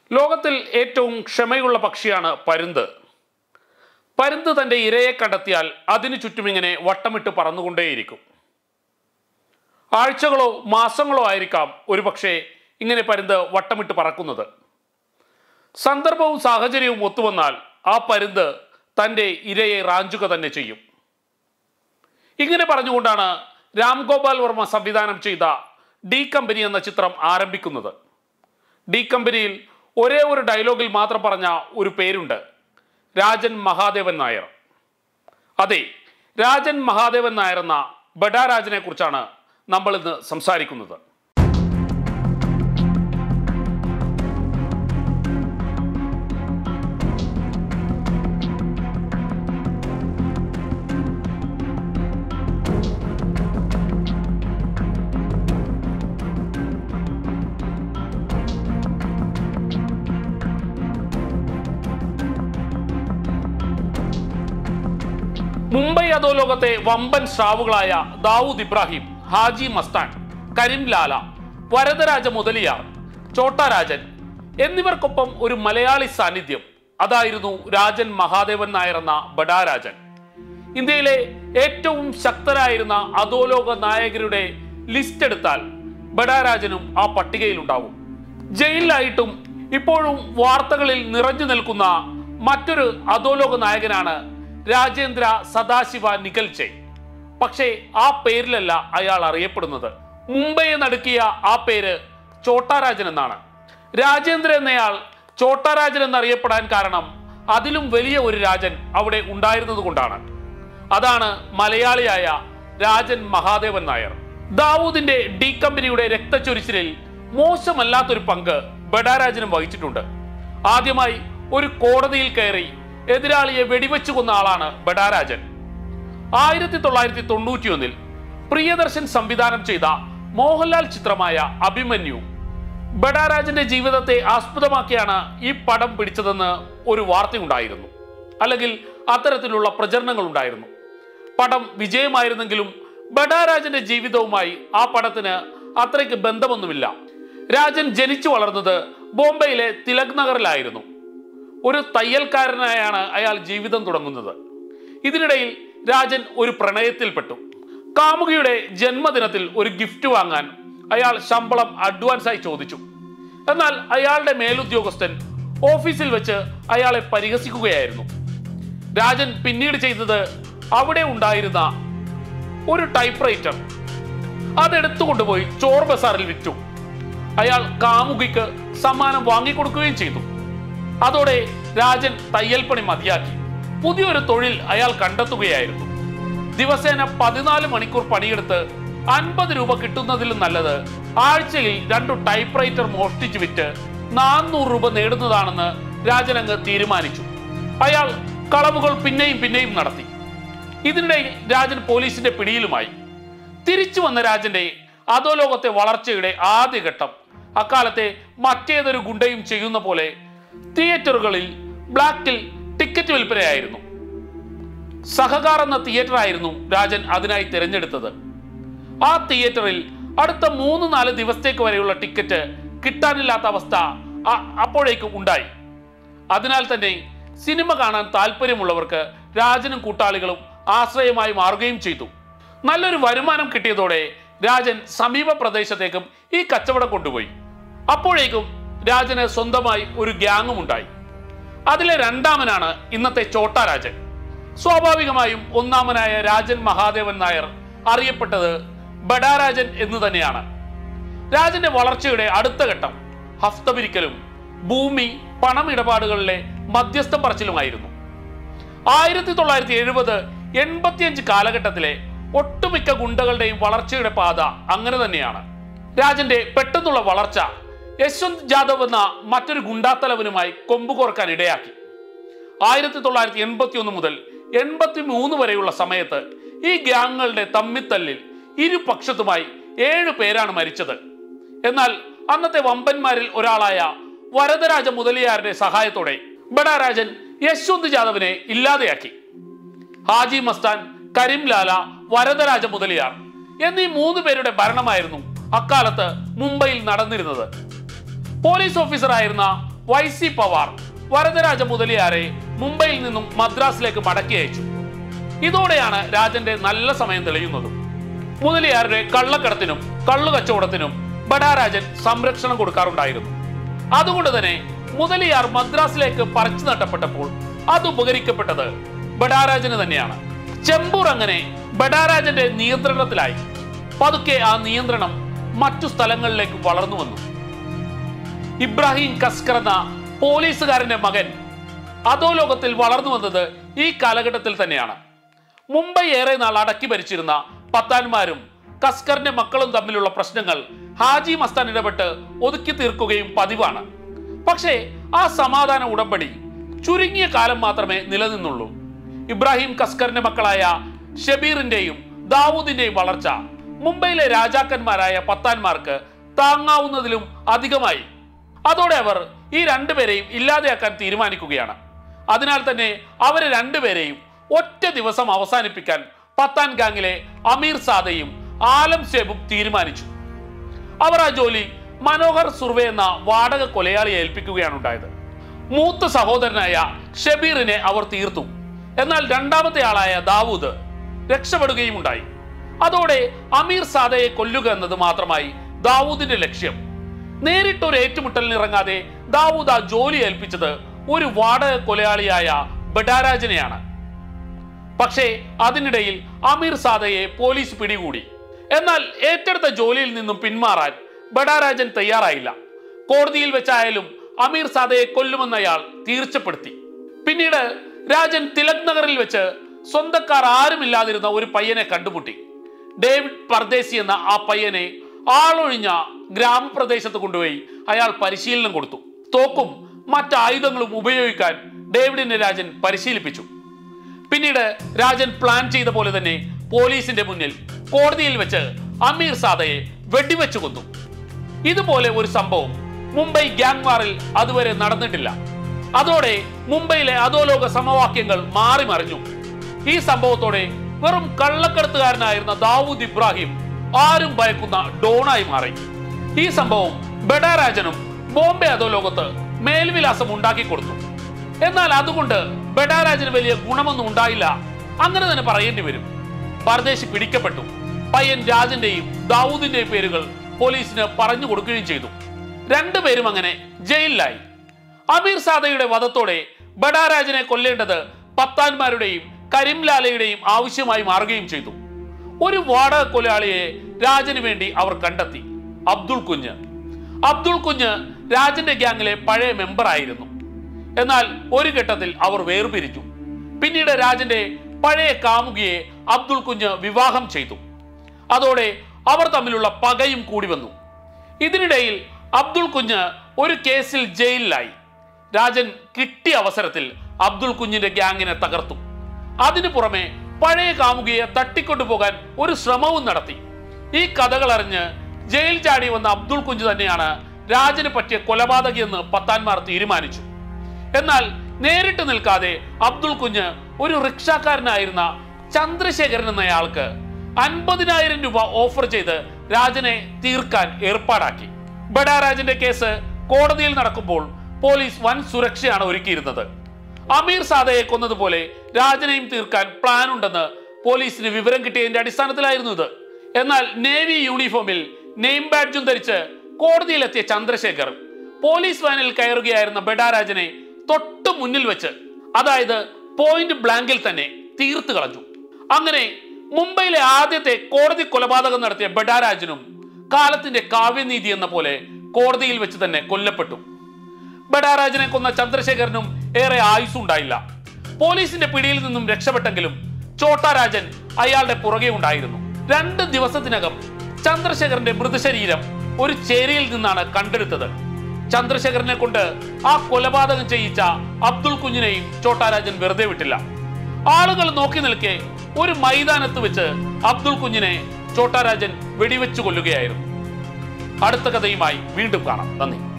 ലോകത്തിൽ ഏറ്റവും ക്ഷമയുള്ള പക്ഷിയാണ് പരുന്ത് പരുന്ത് തൻ്റെ ഇരയെ കണ്ടെത്തിയാൽ അതിനു ചുറ്റുമിങ്ങനെ വട്ടമിട്ട് പറന്നുകൊണ്ടേയിരിക്കും ആഴ്ചകളോ മാസങ്ങളോ ആയിരിക്കാം ഒരുപക്ഷെ ഇങ്ങനെ പരുന്ത് വട്ടമിട്ട് പറക്കുന്നത് സന്ദർഭവും സാഹചര്യവും ഒത്തുവന്നാൽ ആ പരുന്ത് തൻ്റെ ഇരയെ റാഞ്ചുക തന്നെ ചെയ്യും ഇങ്ങനെ പറഞ്ഞുകൊണ്ടാണ് രാം ഗോപാൽ വർമ്മ സംവിധാനം ചെയ്ത ഡി കമ്പനി എന്ന ചിത്രം ആരംഭിക്കുന്നത് ഡി കമ്പനിയിൽ ഒരേ ഒരു ഡയലോഗിൽ മാത്രം പറഞ്ഞ ഒരു പേരുണ്ട് രാജൻ മഹാദേവൻ നായർ അതെ രാജൻ മഹാദേവൻ നായർ എന്ന ബഡാരാജനെ കുറിച്ചാണ് നമ്മൾ ഇന്ന് സംസാരിക്കുന്നത് മുംബൈ അധോലോകത്തെ വമ്പൻ സ്രാവുകളായ ദാവൂദ് ഇബ്രാഹിം ഹാജി മസ്താൻ കരീം ലാല വരദരാജ മുതലിയാർ ചോട്ടാരാജൻ എന്നിവർക്കൊപ്പം ഒരു മലയാളി സാന്നിധ്യം അതായിരുന്നു രാജൻ മഹാദേവൻ നായർ എന്ന ബഡാരാജൻ ഇന്ത്യയിലെ ഏറ്റവും ശക്തരായിരുന്ന അധോലോക നായകരുടെ ലിസ്റ്റ് എടുത്താൽ ബഡാരാജനും ആ പട്ടികയിലുണ്ടാവും ജയിലിലായിട്ടും ഇപ്പോഴും വാർത്തകളിൽ നിറഞ്ഞു നിൽക്കുന്ന മറ്റൊരു അധോലോക നായകനാണ് രാജേന്ദ്ര സദാശിവ നികൽച്ചെ പക്ഷേ ആ പേരിലല്ല അയാൾ അറിയപ്പെടുന്നത് മുംബൈയെ നടുക്കിയ ആ പേര് ചോട്ടാരാജൻ എന്നാണ് രാജേന്ദ്ര എന്നയാൾ ചോട്ടാരാജൻ എന്നറിയപ്പെടാൻ കാരണം അതിലും വലിയ ഒരു രാജൻ അവിടെ ഉണ്ടായിരുന്നത് കൊണ്ടാണ് അതാണ് മലയാളിയായ രാജൻ മഹാദേവൻ നായർ ദാവൂദിന്റെ ഡി കമ്പനിയുടെ രക്തച്ചൊരിച്ചിലിൽ മോശമല്ലാത്തൊരു പങ്ക് ബഡാരാജനും വഹിച്ചിട്ടുണ്ട് ആദ്യമായി ഒരു കോടതിയിൽ കയറി എതിരാളിയെ വെടിവെച്ചു കൊന്ന ആളാണ് ബഡാരാജൻ ആയിരത്തി തൊള്ളായിരത്തി തൊണ്ണൂറ്റിയൊന്നിൽ പ്രിയദർശൻ സംവിധാനം ചെയ്ത മോഹൻലാൽ ചിത്രമായ അഭിമന്യു ബഡാരാജന്റെ ജീവിതത്തെ ആസ്പദമാക്കിയാണ് ഈ പടം പിടിച്ചതെന്ന് ഒരു വാർത്തയുണ്ടായിരുന്നു അല്ലെങ്കിൽ അത്തരത്തിലുള്ള പ്രചരണങ്ങൾ ഉണ്ടായിരുന്നു പടം വിജയമായിരുന്നെങ്കിലും ബഡാരാജന്റെ ജീവിതവുമായി ആ പടത്തിന് അത്രയ്ക്ക് ബന്ധമൊന്നുമില്ല രാജൻ ജനിച്ചു വളർന്നത് ബോംബെയിലെ തിലക് നഗറിലായിരുന്നു ഒരു തയ്യൽക്കാരനായാണ് അയാൾ ജീവിതം തുടങ്ങുന്നത് ഇതിനിടയിൽ രാജൻ ഒരു പ്രണയത്തിൽപ്പെട്ടു കാമുകിയുടെ ജന്മദിനത്തിൽ ഒരു ഗിഫ്റ്റ് വാങ്ങാൻ അയാൾ ശമ്പളം അഡ്വാൻസായി ചോദിച്ചു എന്നാൽ അയാളുടെ മേലുദ്യോഗസ്ഥൻ ഓഫീസിൽ വെച്ച് അയാളെ പരിഹസിക്കുകയായിരുന്നു രാജൻ പിന്നീട് ചെയ്തത് അവിടെ ഉണ്ടായിരുന്ന ഒരു ടൈപ്പ് റൈറ്റർ അതെടുത്തു കൊണ്ടുപോയി ചോർ ബസാറിൽ വിറ്റു അയാൾ കാമുകിക്ക് സമ്മാനം വാങ്ങിക്കൊടുക്കുകയും ചെയ്തു അതോടെ രാജൻ തയ്യൽപ്പണി മതിയാക്കി പുതിയൊരു തൊഴിൽ അയാൾ കണ്ടെത്തുകയായിരുന്നു ദിവസേന പതിനാല് മണിക്കൂർ പണിയെടുത്ത് അൻപത് രൂപ കിട്ടുന്നതിലും നല്ലത് ആഴ്ചയിൽ രണ്ടു ടൈപ്പ് റൈറ്റർ മോഷ്ടിച്ചു വിറ്റ് നാനൂറ് രൂപ നേടുന്നതാണെന്ന് രാജൻ അങ്ങ് തീരുമാനിച്ചു അയാൾ കളവുകൾ പിന്നെയും പിന്നെയും നടത്തി ഇതിനിടയിൽ രാജൻ പോലീസിന്റെ പിടിയിലുമായി തിരിച്ചു വന്ന രാജന്റെ അധോലോകത്തെ വളർച്ചയുടെ ആദ്യഘട്ടം അക്കാലത്തെ മറ്റേതൊരു ഗുണ്ടയും ചെയ്യുന്ന പോലെ തിയേറ്ററുകളിൽ ബ്ലാക്കിൽ ടിക്കറ്റ് വിൽപ്പനയായിരുന്നു സഹകാർ എന്ന തിയേറ്റർ ആയിരുന്നു രാജൻ അതിനായി തിരഞ്ഞെടുത്തത് ആ തിയേറ്ററിൽ അടുത്ത മൂന്ന് നാല് ദിവസത്തേക്ക് വരെയുള്ള ടിക്കറ്റ് കിട്ടാനില്ലാത്ത അവസ്ഥ അ- അപ്പോഴേക്കും ഉണ്ടായി അതിനാൽ തന്നെ സിനിമ കാണാൻ താല്പര്യമുള്ളവർക്ക് രാജനും കൂട്ടാളികളും ആശ്രയമായി മാറുകയും ചെയ്തു നല്ലൊരു വരുമാനം കിട്ടിയതോടെ രാജൻ സമീപ പ്രദേശത്തേക്കും ഈ കച്ചവടം കൊണ്ടുപോയി അപ്പോഴേക്കും രാജന് സ്വന്തമായി ഒരു ഗ്യാങ്ങും ഉണ്ടായി അതിലെ രണ്ടാമനാണ് ഇന്നത്തെ ചോട്ടാ രാജൻ സ്വാഭാവികമായും ഒന്നാമനായ രാജൻ മഹാദേവൻ നായർ അറിയപ്പെട്ടത് ബഡാരാജൻ എന്ന് തന്നെയാണ് രാജന്റെ വളർച്ചയുടെ അടുത്ത ഘട്ടം ഹസ്തപിരിക്കലും ഭൂമി പണം ഇടപാടുകളിലെ മധ്യസ്ഥം പറച്ചിലുമായിരുന്നു ആയിരത്തി തൊള്ളായിരത്തി എഴുപത് എൺപത്തിയഞ്ച് കാലഘട്ടത്തിലെ ഒട്ടുമിക്ക ഗുണ്ടകളുടെയും വളർച്ചയുടെ പാത അങ്ങനെ തന്നെയാണ് രാജന്റെ പെട്ടെന്നുള്ള വളർച്ച യശ്വന്ത് ജാദവ് എന്ന മറ്റൊരു ഗുണ്ടാത്തലവനുമായി കൊമ്പുകോർക്കാൻ ഇടയാക്കി ആയിരത്തി തൊള്ളായിരത്തി എൺപത്തി ഒന്ന് മുതൽ എൺപത്തി മൂന്ന് വരെയുള്ള സമയത്ത് ഈ ഗ്യാങ്ങുകളുടെ തമ്മിത്തല്ലിൽ ഇരുപക്ഷത്തുമായി ഏഴ് പേരാണ് മരിച്ചത് എന്നാൽ അന്നത്തെ വമ്പന്മാരിൽ ഒരാളായ വരദരാജ മുതലിയാരുടെ സഹായത്തോടെ ബഡാരാജൻ യശ്വന്ത് ജാദവിനെ ഇല്ലാതെയാക്കി ഹാജി മസ്താൻ കരീം ലാല വരദരാജ മുതലിയാർ എന്നീ മൂന്ന് പേരുടെ ഭരണമായിരുന്നു അക്കാലത്ത് മുംബൈയിൽ നടന്നിരുന്നത് പോലീസ് ഓഫീസറായിരുന്ന വൈ സി പവാർ വരദരാജ മുതലിയാരെ മുംബൈയിൽ നിന്നും മദ്രാസിലേക്ക് മടക്കി അയച്ചു ഇതോടെയാണ് രാജന്റെ നല്ല സമയം തെളിയുന്നത് മുതലിയാരുടെ കള്ളക്കടത്തിനും കള്ളു കച്ചവടത്തിനും ബഡാരാജൻ സംരക്ഷണം കൊടുക്കാറുണ്ടായിരുന്നു അതുകൊണ്ട് തന്നെ മുതലിയാർ മദ്രാസിലേക്ക് പറിച്ചു നട്ടപ്പെട്ടപ്പോൾ അത് ഉപകരിക്കപ്പെട്ടത് ബഡാരാജന് തന്നെയാണ് ചെമ്പൂർ അങ്ങനെ ബഡാരാജന്റെ നിയന്ത്രണത്തിലായി പതുക്കെ ആ നിയന്ത്രണം മറ്റു സ്ഥലങ്ങളിലേക്ക് വളർന്നു വന്നു ഇബ്രാഹിം കസ്കർ എന്ന പോലീസുകാരന്റെ മകൻ അധോലോകത്തിൽ വളർന്നു വന്നത് ഈ കാലഘട്ടത്തിൽ തന്നെയാണ് മുംബൈ ഏറെ നാൾ അടക്കി ഭരിച്ചിരുന്ന പത്താന്മാരും കസ്കറിന്റെ മക്കളും തമ്മിലുള്ള പ്രശ്നങ്ങൾ ഹാജി മസ്താൻ ഇടപെട്ട് ഒതുക്കി തീർക്കുകയും പതിവാണ് പക്ഷേ ആ സമാധാന ഉടമ്പടി ചുരുങ്ങിയ കാലം മാത്രമേ നിലനിന്നുള്ളൂ ഇബ്രാഹിം കസ്കറിന്റെ മക്കളായ ഷബീറിന്റെയും ദാവൂദിന്റെയും വളർച്ച മുംബൈയിലെ രാജാക്കന്മാരായ പത്താന്മാർക്ക് താങ്ങാവുന്നതിലും അധികമായി അതോടെ അവർ ഈ രണ്ടുപേരെയും ഇല്ലാതെയാക്കാൻ തീരുമാനിക്കുകയാണ് അതിനാൽ തന്നെ അവരെ രണ്ടുപേരെയും ഒറ്റ ദിവസം അവസാനിപ്പിക്കാൻ പത്താൻ ഗാങ്ങിലെ അമീർ സാദയും ആലം സേബും തീരുമാനിച്ചു അവർ ആ ജോലി മനോഹർ സുർവെ എന്ന വാടക കൊലയാളിയെ ഏൽപ്പിക്കുകയാണ് ഉണ്ടായത് മൂത്ത സഹോദരനായ ഷബീറിനെ അവർ തീർത്തു എന്നാൽ രണ്ടാമത്തെ ആളായ ദാവൂദ് രക്ഷപ്പെടുകയും ഉണ്ടായി അതോടെ അമീർ സാദയെ കൊല്ലുക എന്നത് മാത്രമായി ദാവൂദിന്റെ ലക്ഷ്യം നേരിട്ടൊരു ഏറ്റുമുട്ടലിന് ഇറങ്ങാതെ ദാവൂദ് ആ ജോലി ഏൽപ്പിച്ചത് ഒരു വാടക കൊലയാളിയായ ബഡാരാജനെയാണ് പക്ഷേ അതിനിടയിൽ അമീർ സാദയെ പോലീസ് പിടികൂടി എന്നാൽ ഏറ്റെടുത്ത ജോലിയിൽ നിന്നും പിന്മാറാൻ ബഡാരാജൻ തയ്യാറായില്ല കോടതിയിൽ വെച്ചായാലും അമീർ സാദയെ കൊല്ലുമെന്ന് അയാൾ തീർച്ചപ്പെടുത്തി പിന്നീട് രാജൻ തിലക് നഗറിൽ വെച്ച് സ്വന്തക്കാർ ആരുമില്ലാതിരുന്ന ഒരു പയ്യനെ കണ്ടുമുട്ടി ഡേവിഡ് പർദേശി എന്ന ആ പയ്യനെ ആളൊഴിഞ്ഞ ഗ്രാമപ്രദേശത്ത് കൊണ്ടുപോയി അയാൾ പരിശീലനം കൊടുത്തു തോക്കും മറ്റായുധങ്ങളും ഉപയോഗിക്കാൻ ഡേവിഡിനെ രാജൻ പരിശീലിപ്പിച്ചു പിന്നീട് രാജൻ പ്ലാൻ ചെയ്ത പോലെ തന്നെ പോലീസിന്റെ മുന്നിൽ കോടതിയിൽ വെച്ച് അമീർ സാദയെ വെടിവെച്ചു കൊന്നു ഇതുപോലെ ഒരു സംഭവം മുംബൈ ഗ്യാങ് വാറിൽ അതുവരെ നടന്നിട്ടില്ല അതോടെ മുംബൈയിലെ അധോലോക സമവാക്യങ്ങൾ മാറി മറിഞ്ഞു ഈ സംഭവത്തോടെ വെറും കള്ളക്കടത്തുകാരനായിരുന്ന ദാവൂദ് ഇബ്രാഹിം ആരും ഭയക്കുന്ന ഡോണായി മാറി ഈ സംഭവം ബഡാരാജനും ബോംബെ അധോലോകത്ത് മേൽവിലാസം ഉണ്ടാക്കി കൊടുത്തു എന്നാൽ അതുകൊണ്ട് ബഡാരാജന് വലിയ ഗുണമൊന്നും ഉണ്ടായില്ല അങ്ങനെ തന്നെ പറയേണ്ടി വരും പരദേശി പിടിക്കപ്പെട്ടു പയ്യൻ രാജന്റെയും ദാവൂദിന്റെയും പേരുകൾ പോലീസിന് പറഞ്ഞു കൊടുക്കുകയും ചെയ്തു രണ്ടുപേരും അങ്ങനെ ജയിലിലായി അമീർ സാദയുടെ വധത്തോടെ ബഡാരാജനെ കൊല്ലേണ്ടത് പത്താന്മാരുടെയും കരിംലാലയുടെയും ആവശ്യമായി മാറുകയും ചെയ്തു ഒരു വാടക കൊലയാളിയെ രാജന് വേണ്ടി അവർ കണ്ടെത്തി അബ്ദുൾ കുഞ്ഞ് അബ്ദുൾ കുഞ്ഞ് രാജന്റെ ഗ്യാങ്ങിലെ പഴയ മെമ്പർ ആയിരുന്നു എന്നാൽ ഒരു ഘട്ടത്തിൽ അവർ വേർപിരിച്ചു പിന്നീട് രാജന്റെ പഴയ കാമുകിയെ അബ്ദുൾ കുഞ്ഞ് വിവാഹം ചെയ്തു അതോടെ അവർ തമ്മിലുള്ള പകയും കൂടി വന്നു ഇതിനിടയിൽ അബ്ദുൾ കുഞ്ഞ് ഒരു കേസിൽ ജയിലിലായി രാജൻ കിട്ടിയ അവസരത്തിൽ അബ്ദുൾ കുഞ്ഞിന്റെ ഗ്യാങ്ങിനെ തകർത്തു അതിനു പുറമെ പഴയ കാമുകിയെ തട്ടിക്കൊണ്ടുപോകാൻ ഒരു ശ്രമവും നടത്തി ഈ കഥകൾ അറിഞ്ഞ് ജയിൽ ചാടി വന്ന അബ്ദുൾ കുഞ്ഞ് തന്നെയാണ് രാജന് പറ്റിയ കൊലപാതകിയെന്ന് പത്താന്മാർ തീരുമാനിച്ചു എന്നാൽ നേരിട്ട് നിൽക്കാതെ അബ്ദുൾ കുഞ്ഞ് ഒരു റിക്ഷാക്കാരനായിരുന്ന ചന്ദ്രശേഖരൻ എന്നയാൾക്ക് അൻപതിനായിരം രൂപ ഓഫർ ചെയ്ത് രാജനെ തീർക്കാൻ ഏർപ്പാടാക്കി ബഡാരാജന്റെ കേസ് കോടതിയിൽ നടക്കുമ്പോൾ പോലീസ് വൻ സുരക്ഷയാണ് ഒരുക്കിയിരുന്നത് അമീർ സാദയെ കൊന്നതുപോലെ രാജനെയും തീർക്കാൻ പ്ലാൻ ഉണ്ടെന്ന് പോലീസിന് വിവരം കിട്ടിയതിന്റെ അടിസ്ഥാനത്തിലായിരുന്നു ഇത് എന്നാൽ നേവി യൂണിഫോമിൽ നെയിം ബാഡ്ജും ധരിച്ച് കോടതിയിലെത്തിയ ചന്ദ്രശേഖർ പോലീസ് വാനിൽ കയറുകയായിരുന്ന ബഡാരാജനെ തൊട്ടു മുന്നിൽ വെച്ച് അതായത് പോയിന്റ് ബ്ലാങ്കിൽ തന്നെ തീർത്തു കളഞ്ഞു അങ്ങനെ മുംബൈയിലെ ആദ്യത്തെ കോടതി കൊലപാതകം നടത്തിയ ബഡാരാജനും കാലത്തിന്റെ കാവ്യനീതി എന്ന പോലെ കോടതിയിൽ വെച്ച് തന്നെ കൊല്ലപ്പെട്ടു ബഡാരാജനെ കൊന്ന ചന്ദ്രശേഖരനും ഏറെ ആയുസ്സുണ്ടായില്ല പോലീസിന്റെ പിടിയിൽ നിന്നും രക്ഷപ്പെട്ടെങ്കിലും ചോട്ടാരാജൻ അയാളുടെ പുറകെ ഉണ്ടായിരുന്നു രണ്ട് ദിവസത്തിനകം ചന്ദ്രശേഖരന്റെ മൃതശരീരം ഒരു ചേരിയിൽ നിന്നാണ് കണ്ടെടുത്തത് ചന്ദ്രശേഖരനെ കൊണ്ട് ആ കൊലപാതകം ചെയ്യിച്ച അബ്ദുൾ കുഞ്ഞിനെയും ചോട്ടാരാജൻ വെറുതെ വിട്ടില്ല ആളുകൾ നോക്കി നിൽക്കെ ഒരു മൈതാനത്ത് വെച്ച് അബ്ദുൾ കുഞ്ഞിനെ ചോട്ടാരാജൻ വെടിവെച്ചു കൊല്ലുകയായിരുന്നു അടുത്ത കഥയുമായി വീണ്ടും കാണാം നന്ദി